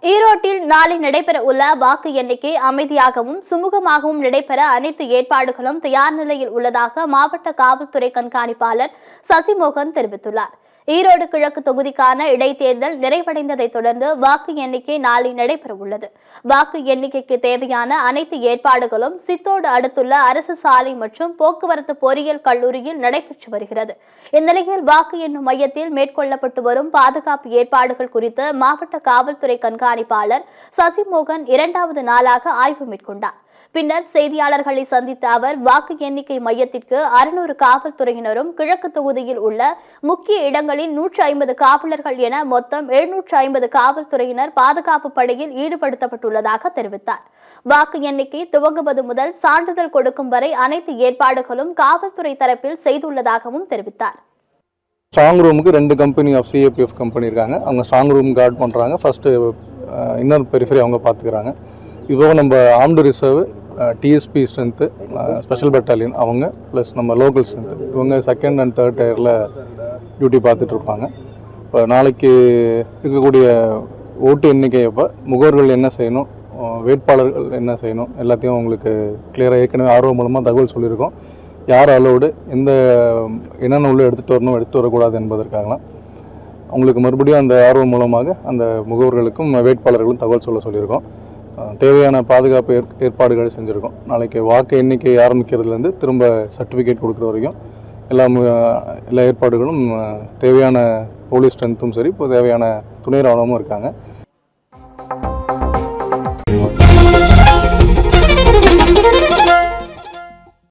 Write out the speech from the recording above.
ஈரோட்டில் நாளை நடைபெற உள்ள வாக்கு எண்ணிக்கை அமைதியாகவும் சுமூகமாகவும் நடைபெற அனைத்து ஏற்பாடுகளும் தயார் நிலையில் உள்ளதாக மாவட்ட காவல்துறை கண்காணிப்பாளர் சசிமோகன் தெரிவித்துள்ளார் ஈரோடு கிழக்கு தொகுதிக்கான இடைத்தேர்தல் நிறைவடைந்ததைத் தொடர்ந்து வாக்கு எண்ணிக்கை நாளை நடைபெற உள்ளது வாக்கு எண்ணிக்கைக்கு தேவையான அனைத்து ஏற்பாடுகளும் சித்தோடு அடுத்துள்ள அரசு சாலை மற்றும் போக்குவரத்து பொறியியல் கல்லூரியில் நடைபெற்று வருகிறது இந்நிலையில் வாக்கு எண்ணும் மையத்தில் மேற்கொள்ளப்பட்டு வரும் பாதுகாப்பு ஏற்பாடுகள் குறித்து மாவட்ட காவல்துறை கண்காணிப்பாளர் சசிமோகன் இரண்டாவது நாளாக ஆய்வு மேற்கொண்டார் பின்னர் செய்தியாளர்களை சந்தித்த அவர் வாக்கு எண்ணிக்கை மையத்திற்கு அறுநூறு காவல்துறையினரும் கிழக்கு தொகுதியில் உள்ள முக்கிய இடங்களில் நூற்று ஐம்பது காவலர்கள் என மொத்தம் எழுநூற்று ஐம்பது காவல்துறையினர் பாதுகாப்பு படையில் ஈடுபடுத்தப்பட்டுள்ளதாக தெரிவித்தார் வாக்கு எண்ணிக்கை துவங்குவது முதல் சான்றிதழ் கொடுக்கும் வரை அனைத்து ஏற்பாடுகளும் காவல்துறை தரப்பில் செய்துள்ளதாகவும் தெரிவித்தார் ஸ்ட்ராங் ரூமுக்கு ரெண்டு கம்பெனி ஆஃப் சிஏபிஎஃப் கம்பெனி இருக்காங்க அவங்க ஸ்ட்ராங் ரூம் கார்டு பண்ணுறாங்க ஃபஸ்ட்டு இன்னர் பெரிஃபரி அவங்க பார்த்துக்கிறாங்க இப்போ நம்ம armed reserve DSP strength special battalion அவங்க ப்ளஸ் நம்ம லோக்கல் ஸ்ட்ரென்த்து இவங்க செகண்ட் அண்ட் தேர்ட் டயரில் டியூட்டி பார்த்துட்டு இருப்பாங்க இப்போ நாளைக்கு இருக்கக்கூடிய ஓட்டு எண்ணிக்கை அப்போ முகவர்கள் என்ன செய்யணும் அஹ் வேட்பாளர்கள் என்ன செய்யணும் எல்லாத்தையும் உங்களுக்கு கிளியராக ஏற்கனவே ஆர்வம் மூலமாக தகவல் சொல்லியிருக்கோம் யார் அலோடு எந்த என்னென்ன உள்ள எடுத்துகிட்டு வரணும் எடுத்துட்டு வரக்கூடாது என்பதற்காகலாம் உங்களுக்கு மறுபடியும் அந்த ஆர்வம் மூலமாக அந்த முகவர்களுக்கும் வேட்பாளர்களும் தகவல் சொல்ல சொல்லியிருக்கோம் அஹ் தேவையான பாதுகாப்பு ஏற்- ஏற்பாடுகள் செஞ்சுருக்கோம் நாளைக்கு வாக்கு எண்ணிக்கை ஆரம்பிக்கிறதுலேருந்து திரும்ப சர்டிஃபிகேட் கொடுக்குற வரைக்கும் எல்லா மு- எல்லா ஏற்பாடுகளும் அஹ், தேவையான போலீஸ் ஸ்ட்ரென்த்தும் சரி இப்போ தேவையான துணை ராணுவமும் இருக்காங்க